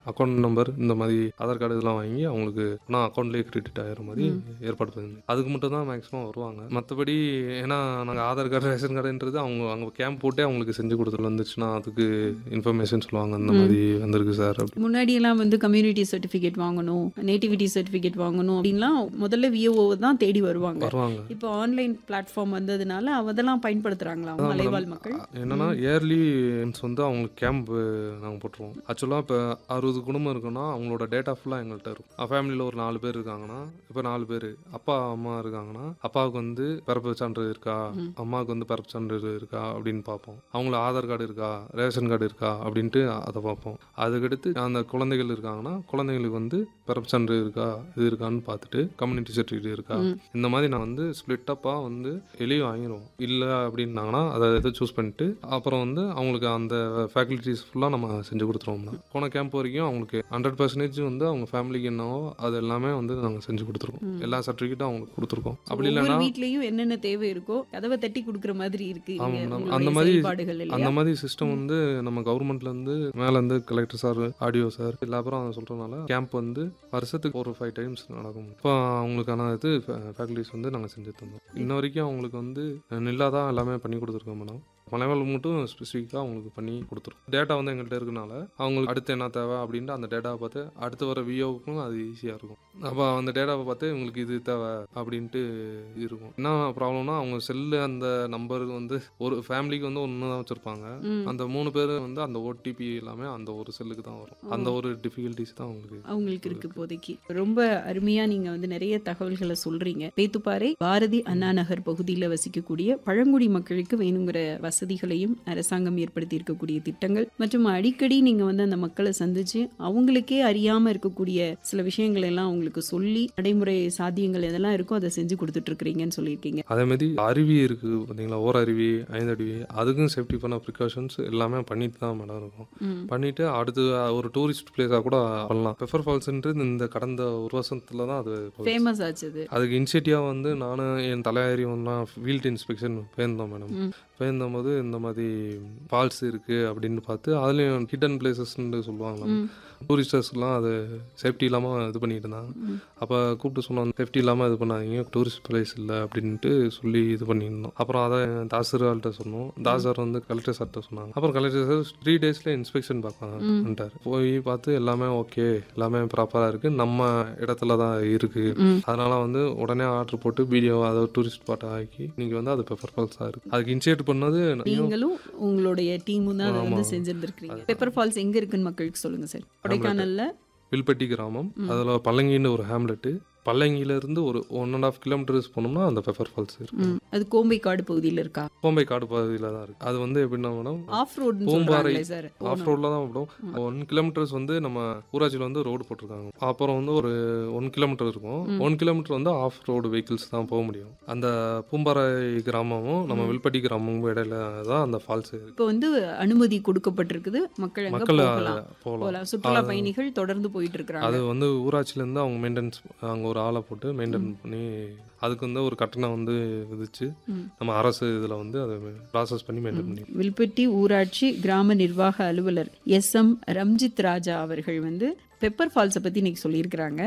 Account number இந்த மாதிரி Aadhaar card இதெல்லாம் வாங்கி அவங்களுக்கு ஆனால் அக்கௌண்ட்லேயே கிரெடிட் ஆகிற மாதிரி ஏற்பாடு பண்ணி அதுக்கு மட்டும் தான் மேக்ஸிமம் வருவாங்க மற்றபடி ஏன்னா நாங்கள் ஆதார் கார்டு ரேஷன் கார்டுன்றது அவங்க அங்கே கேம்ப் போட்டே அவங்களுக்கு செஞ்சு கொடுத்துட்டு வந்துச்சுன்னா அதுக்கு இன்ஃபர்மேஷன் சொல்லுவாங்க இந்த மாதிரி வந்திருக்கு சார் அப்படி முன்னாடி எல்லாம் வந்து கம்யூனிட்டி சர்டிஃபிகேட் வாங்கணும் நேட்டிவிட்டி சர்டிஃபிகேட் வாங்கணும் அப்படின்லாம் முதல்ல விஓ தான் தேடி வருவாங்க வருவாங்க இப்போ ஆன்லைன் பிளாட்ஃபார்ம் வந்ததுனால அதெல்லாம் பயன்படுத்துறாங்களா அவங்க மலைவாழ் மக்கள் என்னன்னா இயர்லி வந்து அவங்களுக்கு கேம்ப் நாங்கள் போட்டுருவோம் ஆக்சுவலாக இப்போ அறுபது குடும்பம் இருக்குன்னா அவங்களோட டேட்டா ஃபுல்லாக எங்கள்கிட்ட இருக்கும் ஃபேமிலியில் ஒரு நாலு பேர் இருக்காங்கன்னா இப்போ நாலு பேர் அப்பா அம்மா இருக்காங்கன்னா அப்பாவுக்கு வந்து பிறப்பு சான்று இருக்கா அம்மாவுக்கு வந்து பிறப்பு சான்று இருக்கா அப்படின்னு பார்ப்போம் அவங்கள ஆதார் கார்டு இருக்கா ரேஷன் கார்டு இருக்கா அப்படின்ட்டு அதை பார்ப்போம் அதுக்கடுத்து அந்த குழந்தைகள் இருக்காங்கன்னா குழந்தைங்களுக்கு வந்து பிறப்பு சான்று இருக்கா இது இருக்கான்னு பார்த்துட்டு கம்யூனிட்டி சர்டிஃபிகேட் இருக்கா இந்த மாதிரி நான் வந்து ஸ்ப்ளிட்டப்பாக வந்து வெளியே வாங்கிடுவோம் இல்லை அப்படின்னாங்கன்னா அதை இதை சூஸ் பண்ணிட்டு அப்புறம் வந்து அவங்களுக்கு அந்த ஃபேக்கல்ட்டிஸ் ஃபுல்லாக நம்ம செஞ்சு கொடுத்துருவோம்னா போன கேம்ப் வரைக்கும் அவங்களுக்கு ஹண்ட்ரட் பர்சன்டேஜ் வந்து அவங்க ஃபேமிலிக்கு என்னவோ அது எல்லாமே வந்து நாங்கள் செஞ்சு கொடுத்துருக்கோம் எல்லா சர்டிஃபிகேட்டும் அவங்களுக்கு கொடுத்துருக்கோம் அப்படி ஒவ்வொரு இல்லைன்னா வீட்லயும் என்னென்ன தேவை இருக்கோ கதவை தட்டி கொடுக்குற மாதிரி இருக்கு இங்க ஆமா, நம்ம- உங்களுடைய அந்த மாதிரி- செயல்பாடுகள் அந்த இல்லையா மாதிரி சிஸ்டம் வந்து நம்ம கவர்மெண்ட்ல இருந்து மேல இருந்து கலெக்டர் சார் ஆடியோ சார் எல்லா பேரும் அதை சொல்றதுனால கேம்ப் வந்து வருஷத்துக்கு ஒரு ஃபைவ் டைம்ஸ் நடக்கும் இப்போ அவங்களுக்கான இது ஃபேக்கல்டிஸ் வந்து நாங்கள் செஞ்சு தந்தோம் இன்ன வரைக்கும் அவங்களுக்கு வந்து நில்லா தான் எல்லாமே பண்ணி கொடுத்துருக்கோம் மேடம் மலைவாழ் மட்டும் ஸ்பெசிஃபிக்காக அவங்களுக்கு பண்ணி கொடுத்துருக்கோம் டேட்டா வந்து எங்கள்கிட்ட இருக்கனால அவங்களுக்கு அடுத்து என்ன தேவை அப்படின்ட்டு அந்த டேட்டாவை பார்த்து அடுத்து வர விஓவுக்கும் அது ஈஸியாக இருக்கும் அப்போ அந்த டேட்டாவை பார்த்து இவங்களுக்கு இது தேவை அப்படின்ட்டு இருக்கும் என்ன ப்ராப்ளம்னா அவங்க செல்லு அந்த நம்பர் வந்து ஒரு ஃபேமிலிக்கு வந்து ஒன்று தான் வச்சுருப்பாங்க ம். அந்த மூணு பேர் வந்து அந்த ஓடிபி எல்லாமே அந்த ஒரு செல்லுக்கு தான் வரும் அந்த ஒரு டிஃபிகல்ட்டிஸ் தான் அவங்களுக்கு அவங்களுக்கு இருக்கு இப்போதைக்கு ரொம்ப அருமையா நீங்க வந்து நிறைய தகவல்களை சொல்றீங்க பேத்துப்பாறை பாரதி அண்ணா நகர் பகுதியில் வசிக்கக்கூடிய பழங்குடி மக்களுக்கு வேணுங்கிற வசதிகளையும் அரசாங்கம் ஏற்படுத்தி இருக்கக்கூடிய திட்டங்கள் மற்றும் அடிக்கடி நீங்க வந்து அந்த மக்களை சந்திச்சு அவங்களுக்கே அறியாம இருக்கக்கூடிய சில விஷயங்கள் எல்லாம் அவங்களுக்கு சொல்லி நடைமுறை சாத்தியங்கள் எதெல்லாம் இருக்கோ அதை செஞ்சு கொடுத்துட்டு இருக்கிறீங்கன்னு சொல்லியிருக்கீங்க அதே மாதிரி அருவி இருக்குது பார்த்தீங்களா ஓர் அருவி ஐந்தருவி அதுக்கும் சேஃப்டி பண்ண ப்ரிகாஷன்ஸ் எல்லாமே பண்ணிட்டு தான் மேடம் இருக்கும் ம். பண்ணிட்டு அடுத்து ஒரு டூரிஸ்ட் பிளேஸாக கூட பண்ணலாம் பெப்பர் ஃபால்ஸ்ன்றது இந்த கடந்த ஒரு வருஷத்துல தான் அது ஃபேமஸ் ஆச்சுது அதுக்கு இனிஷியேட்டிவாக வந்து நானும் என் தலையாரி ஒன்றா ஃபீல்ட் இன்ஸ்பெக்ஷன் போயிருந்தோம் மேடம் ம். போயிருந்தபோது இந்த மாதிரி ஃபால்ஸ் இருக்குது அப்படின்னு பார்த்து அதுலேயும் ஹிடன் பிளேசஸ்ன்னு சொல்லுவாங்களா ம். டூரிஸ்டர்ஸ்லாம் அது சேஃப்டி இல்லாமல் இது பண்ணிட்டு இருந்தாங்க அப்போ கூப்பிட்டு சொன்னோம் சேஃப்டி இல்லாமல் இது பண்ணாதீங்க டூரிஸ்ட் பிளேஸ் இல்லை அப்படின்ட்டு சொல்லி இது பண்ணியிருந்தோம் அப்புறம் அதை தாசர்கிட்ட சொன்னோம் தாசர் வந்து கலெக்டர் சார்கிட்ட சொன்னாங்க அப்புறம் கலெக்டர் சார் த்ரீ டேஸில் இன்ஸ்பெக்ஷன் பார்ப்பாங்கன்ட்டார் போய் பார்த்து எல்லாமே ஓகே எல்லாமே ப்ராப்பராக இருக்குது நம்ம இடத்துல தான் இருக்குது ம். அதனால வந்து உடனே ஆர்டர் போட்டு வீடியோ அதை டூரிஸ்ட் பாட்டை ஆக்கி நீங்கள் வந்து அது பெப்பர் ஃபால்ஸாக இருக்குது அதுக்கு இனிஷியேட் பண்ணது நீங்களும் உங்களுடைய டீமும் தான் அதை வந்து ஆமா. செஞ்சிருந்திருக்கீங்க பெப்பர் ஃபால்ஸ் எங்க இருக்குன்னு மக்களுக்கு சொல்லுங்க சார் கொடைக்கானல்ல வில்பட்டி கிராமம் அதில் பல்லங்கின்னு ஒரு ஹேம்லெட்டு பல்லங்கியிலேருந்து ஒரு ஒன் அண்ட் ஆஃப் கிலோமீட்டர்ஸ் போனோம்னா அந்த பெப்பர் ஃபால்ஸ் இருக்கு ம். அது கோம்பைக்காடு பகுதியில் இருக்கா கோம்பை காடு பகுதியில் தான் இருக்குது அது வந்து எப்படின்னா மேடம் ஆஃப் ரோடுன்னு பூம்பாறை சொல்றாங்களே சார் ஆஃப் ரோடில் தான் விடும் ஒன் கிலோமீட்டர்ஸ் வந்து நம்ம ஊராட்சியில் வந்து ரோடு போட்டிருக்காங்க அப்புறம் வந்து ஒரு ஒன் கிலோமீட்டர் இருக்கும் ஒன் கிலோமீட்டர் வந்து ஆஃப் ரோடு வெஹிக்கிள்ஸ் தான் போக முடியும் அந்த பூம்பாறை கிராமமும் நம்ம வில்பட்டி கிராமமும் இடையில தான் அந்த ஃபால்ஸ் இருக்கு இப்போ வந்து அனுமதி கொடுக்கப்பட்டிருக்குது மக்கள் அங்க மக்கள் போகலாம் போகலாம் போகலாம் சுற்றுலா பயணிகள் தொடர்ந்து போயிட்டு இருக்கிறாங்க அது வந்து ஊராட்சியிலேருந்து அவங்க மெயின்டெனன்ஸ் அங்கே ஒரு ஆளை போட்டு மெயின்டைன் பண்ணி அதுக்கு வந்து ஒரு கட்டணம் வந்து விதிச்சு ம். நம்ம அரசு இதில் வந்து அதை ப்ராசஸ் பண்ணி மெயின்டைன் பண்ணி வில்பட்டி ஊராட்சி கிராம நிர்வாக அலுவலர் எஸ் எம் ரம்ஜித் ராஜா அவர்கள் வந்து பெப்பர் ஃபால்ஸை பற்றி இன்னைக்கு சொல்லியிருக்கிறாங்க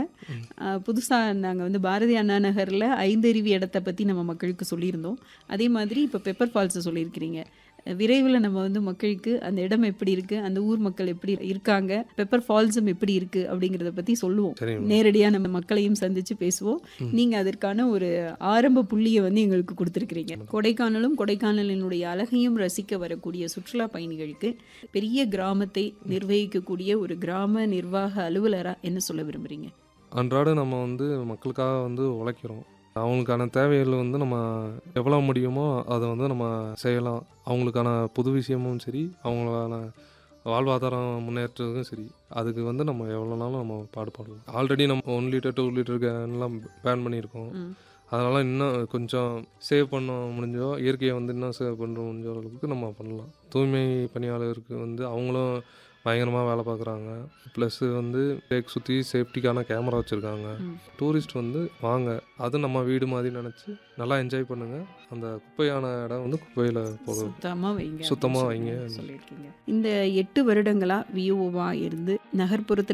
புதுசாக நாங்கள் வந்து பாரதி அண்ணா நகரில் ஐந்தருவி இடத்த பற்றி நம்ம மக்களுக்கு சொல்லியிருந்தோம் அதே மாதிரி இப்போ பெப்பர் ஃபால்ஸை சொல்லியிருக்கிறீங்க விரைவில் நம்ம வந்து மக்களுக்கு அந்த இடம் எப்படி இருக்கு அந்த ஊர் மக்கள் எப்படி இருக்காங்க பெப்பர் ஃபால்ஸும் எப்படி இருக்கு அப்படிங்கிறத பற்றி சொல்லுவோம் சரி நேரடியாக நம்ம மக்களையும் சந்திச்சு பேசுவோம் நீங்க அதற்கான ஒரு ஆரம்ப புள்ளியை வந்து எங்களுக்கு கொடுத்துருக்கிறீங்க கொடைக்கானலும் கொடைக்கானலினுடைய அழகையும் ரசிக்க வரக்கூடிய சுற்றுலா பயணிகளுக்கு பெரிய கிராமத்தை நிர்வகிக்கக்கூடிய ஒரு கிராம நிர்வாக அலுவலரா என்ன சொல்ல விரும்புறீங்க அன்றாடம் நம்ம வந்து மக்களுக்காக வந்து உழைக்கிறோம் அவங்களுக்கான தேவைகள் வந்து நம்ம எவ்வளோ முடியுமோ அதை வந்து நம்ம செய்யலாம் அவங்களுக்கான புது விஷயமும் சரி அவங்களான வாழ்வாதாரம் முன்னேற்றதுக்கும் சரி அதுக்கு வந்து நம்ம எவ்வளோ நாளும் நம்ம பாடுபடலாம் ஆல்ரெடி நம்ம ஒன் லிட்டர் டூ லிட்டர் கேன்லாம் பேன் பண்ணியிருக்கோம் ம். அதனால் இன்னும் கொஞ்சம் சேவ் பண்ண முடிஞ்சோ இயற்கையை வந்து இன்னும் சேவ் பண்ணுற முடிஞ்ச அளவுக்கு நம்ம பண்ணலாம் தூய்மை பணியாளருக்கு வந்து அவங்களும் பயங்கரமாக வேலை பார்க்குறாங்க ப்ளஸ் வந்து லேக் சுற்றி சேஃப்டிக்கான கேமரா வச்சுருக்காங்க ம். டூரிஸ்ட் வந்து வாங்க அது நம்ம வீடு மாதிரி நினச்சி நல்லா என்ஜாய் பண்ணுங்கள் அந்த குப்பையான இடம் வந்து குப்பையில் போக சுத்தமா வைங்க சுத்தமா அப்படின்னு வைங்க. சொல்லி- சொல்லியிருக்கீங்க இந்த எட்டு வருடங்களா விஓவா இருந்து நகர்ப்புறத்துல